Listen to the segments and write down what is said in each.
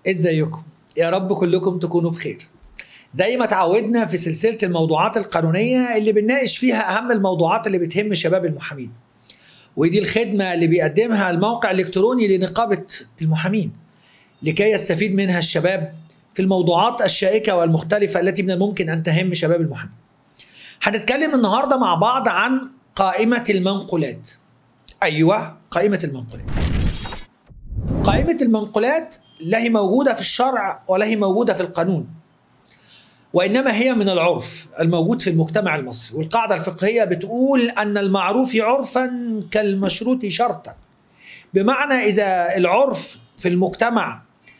ازيكم يا رب كلكم تكونوا بخير زي ما تعودنا في سلسله الموضوعات القانونيه اللي بنناقش فيها اهم الموضوعات اللي بتهم شباب المحامين ودي الخدمه اللي بيقدمها الموقع الالكتروني لنقابه المحامين لكي يستفيد منها الشباب في الموضوعات الشائكه والمختلفه التي من الممكن ان تهم شباب المحامين هنتكلم النهارده مع بعض عن قائمه المنقولات ايوه قائمه المنقولات قائمة المنقولات لا هي موجودة في الشرع ولا هي موجودة في القانون وإنما هي من العرف الموجود في المجتمع المصري والقاعدة الفقهية بتقول أن المعروف عرفا كالمشروط شرطا بمعنى إذا العرف في المجتمع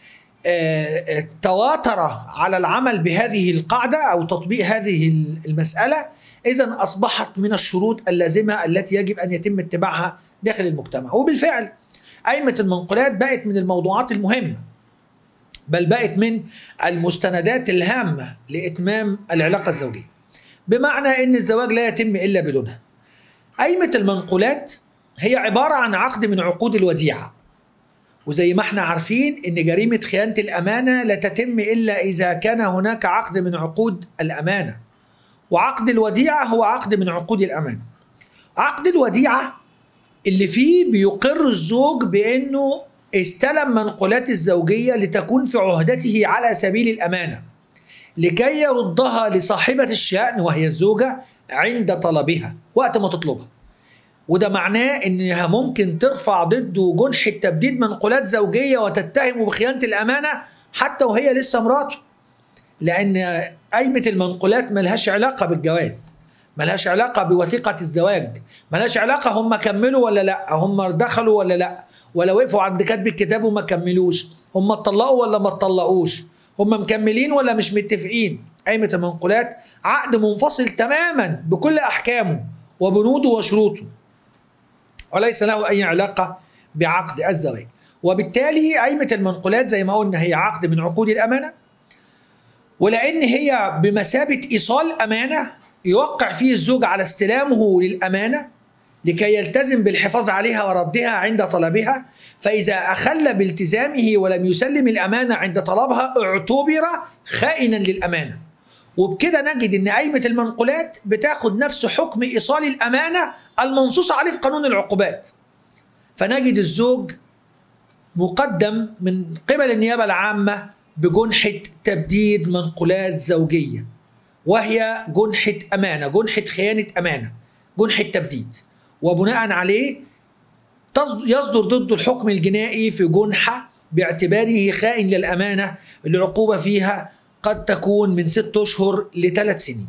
آه، تواتر على العمل بهذه القاعدة أو تطبيق هذه المسألة إذا أصبحت من الشروط اللازمة التي يجب أن يتم اتباعها داخل المجتمع وبالفعل قائمة المنقولات بقت من الموضوعات المهمة بل بقت من المستندات الهامة لإتمام العلاقة الزوجية بمعنى أن الزواج لا يتم إلا بدونها قائمة المنقولات هي عبارة عن عقد من عقود الوديعة وزي ما احنا عارفين ان جريمة خيانة الأمانة لا تتم إلا إذا كان هناك عقد من عقود الأمانة وعقد الوديعة هو عقد من عقود الأمانة عقد الوديعة اللي فيه بيقر الزوج بانه استلم منقولات الزوجيه لتكون في عهدته على سبيل الامانه لكي يردها لصاحبه الشان وهي الزوجه عند طلبها وقت ما تطلبها وده معناه انها ممكن ترفع ضده جنح تبديد منقولات زوجيه وتتهمه بخيانه الامانه حتى وهي لسه مراته لان قايمه المنقولات ملهاش علاقه بالجواز ملهاش علاقه بوثيقه الزواج ملهاش علاقه هم كملوا ولا لا هم دخلوا ولا لا ولا وقفوا عند كتب الكتاب وما كملوش هم اتطلقوا ولا ما اتطلقوش هم مكملين ولا مش متفقين قائمه المنقولات عقد منفصل تماما بكل احكامه وبنوده وشروطه وليس له اي علاقه بعقد الزواج وبالتالي قائمه المنقولات زي ما قلنا هي عقد من عقود الامانه ولان هي بمثابه ايصال امانه يوقع فيه الزوج على استلامه للأمانة لكي يلتزم بالحفاظ عليها وردها عند طلبها فإذا أخل بالتزامه ولم يسلم الأمانة عند طلبها اعتبر خائنا للأمانة وبكده نجد ان قايمه المنقولات بتاخد نفس حكم ايصال الامانه المنصوص عليه في قانون العقوبات فنجد الزوج مقدم من قبل النيابه العامه بجنحه تبديد منقولات زوجيه وهي جنحة أمانة جنحة خيانة أمانة جنحة تبديد وبناء عليه يصدر ضده الحكم الجنائي في جنحة باعتباره خائن للأمانة العقوبة فيها قد تكون من ست أشهر لثلاث سنين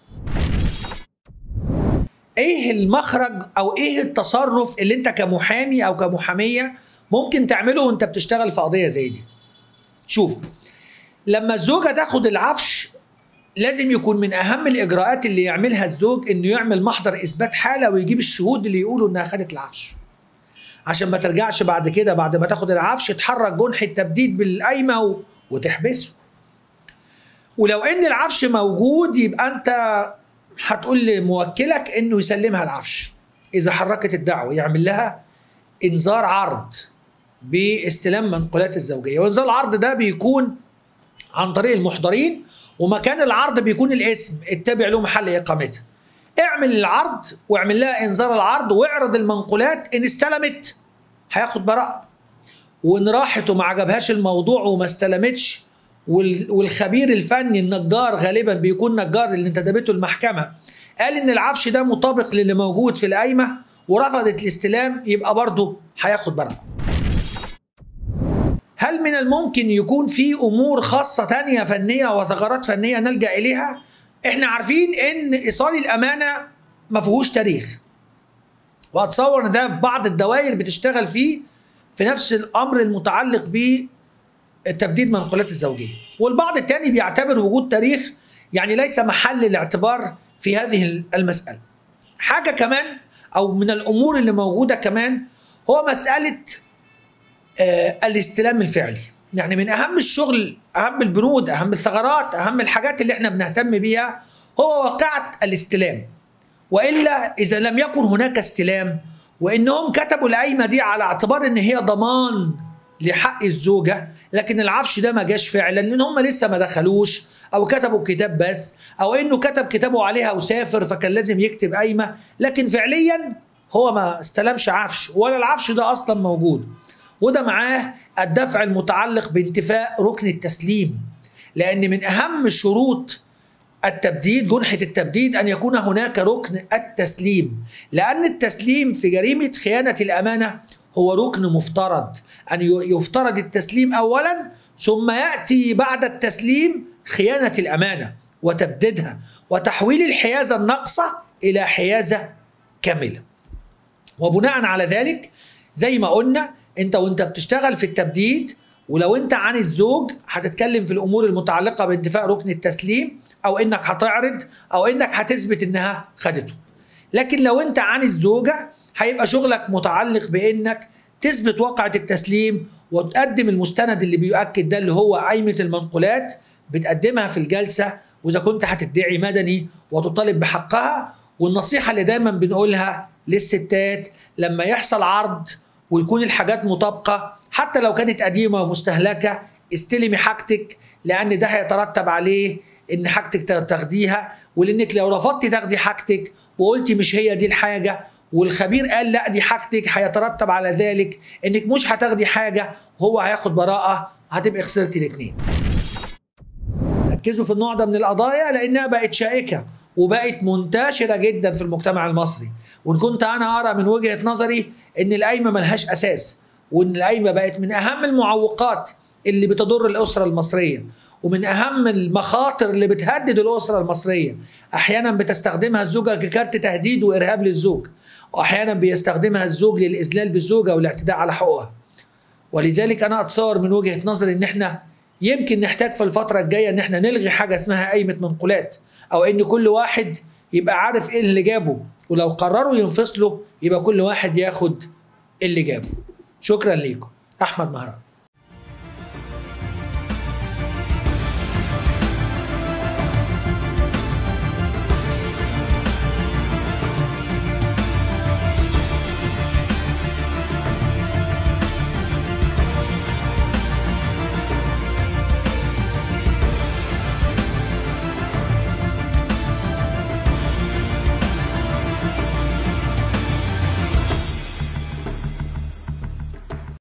ايه المخرج او ايه التصرف اللي انت كمحامي او كمحاميه ممكن تعمله وانت بتشتغل في قضيه زي دي شوف لما الزوجه تاخد العفش لازم يكون من اهم الاجراءات اللي يعملها الزوج انه يعمل محضر اثبات حاله ويجيب الشهود اللي يقولوا انها خدت العفش عشان ما ترجعش بعد كده بعد ما تاخد العفش تحرك جنح التبديد بالقايمه و... وتحبسه ولو ان العفش موجود يبقى انت هتقول لموكلك انه يسلمها العفش اذا حركت الدعوه يعمل لها انذار عرض باستلام منقولات الزوجيه وانذار العرض ده بيكون عن طريق المحضرين ومكان العرض بيكون الاسم اتبع له محل اقامتها اعمل العرض واعمل لها انذار العرض واعرض المنقولات ان استلمت هياخد براءه وان راحت وما عجبهاش الموضوع وما استلمتش والخبير الفني النجار غالبا بيكون نجار اللي انتدبته المحكمه قال ان العفش ده مطابق للي موجود في القايمه ورفضت الاستلام يبقى برضه هياخد براءه هل من الممكن يكون في امور خاصه تانية فنيه وثغرات فنيه نلجا اليها احنا عارفين ان ايصال الامانه ما فيهوش تاريخ واتصور ان ده بعض الدوائر بتشتغل فيه في نفس الامر المتعلق بتبديد منقولات الزوجيه والبعض الثاني بيعتبر وجود تاريخ يعني ليس محل الاعتبار في هذه المساله حاجه كمان او من الامور اللي موجوده كمان هو مساله آه الاستلام الفعلي يعني من اهم الشغل اهم البنود اهم الثغرات اهم الحاجات اللي احنا بنهتم بيها هو واقعه الاستلام والا اذا لم يكن هناك استلام وانهم كتبوا القايمه دي على اعتبار ان هي ضمان لحق الزوجه لكن العفش ده ما جاش فعلا لان هم لسه ما دخلوش او كتبوا الكتاب بس او انه كتب كتابه عليها وسافر فكان لازم يكتب قايمه لكن فعليا هو ما استلمش عفش ولا العفش ده اصلا موجود وده معاه الدفع المتعلق بانتفاء ركن التسليم لان من اهم شروط التبديد جنحة التبديد أن يكون هناك ركن التسليم لأن التسليم في جريمة خيانة الأمانة هو ركن مفترض أن يفترض التسليم أولا ثم يأتي بعد التسليم خيانة الأمانة وتبديدها وتحويل الحيازة الناقصة إلى حيازة كاملة وبناء على ذلك زي ما قلنا انت وانت بتشتغل في التبديد ولو انت عن الزوج هتتكلم في الامور المتعلقه بانتفاء ركن التسليم او انك هتعرض او انك هتثبت انها خدته لكن لو انت عن الزوجه هيبقى شغلك متعلق بانك تثبت واقعة التسليم وتقدم المستند اللي بيؤكد ده اللي هو قايمة المنقولات بتقدمها في الجلسة وإذا كنت هتدعي مدني وتطالب بحقها والنصيحة اللي دايما بنقولها للستات لما يحصل عرض ويكون الحاجات مطابقة حتى لو كانت قديمة ومستهلكة استلمي حاجتك لأن ده هيترتب عليه إن حاجتك تاخديها ولأنك لو رفضتي تاخدي حاجتك وقلتي مش هي دي الحاجة والخبير قال لا دي حاجتك هيترتب على ذلك انك مش هتاخدي حاجه وهو هياخد براءه هتبقى خسرتي الاثنين. ركزوا في النوع ده من القضايا لانها بقت شائكه وبقت منتشره جدا في المجتمع المصري وان كنت انا ارى من وجهه نظري ان القايمه ملهاش اساس وان القايمه بقت من اهم المعوقات اللي بتضر الاسره المصريه ومن اهم المخاطر اللي بتهدد الاسره المصريه احيانا بتستخدمها الزوجه ككارت تهديد وارهاب للزوج واحيانا بيستخدمها الزوج للاذلال بالزوجه والاعتداء على حقوقها ولذلك انا اتصور من وجهه نظري ان احنا يمكن نحتاج في الفتره الجايه ان احنا نلغي حاجه اسمها قايمه منقولات او ان كل واحد يبقى عارف ايه اللي جابه ولو قرروا ينفصلوا يبقى كل واحد ياخد اللي جابه شكرا ليكم احمد مهران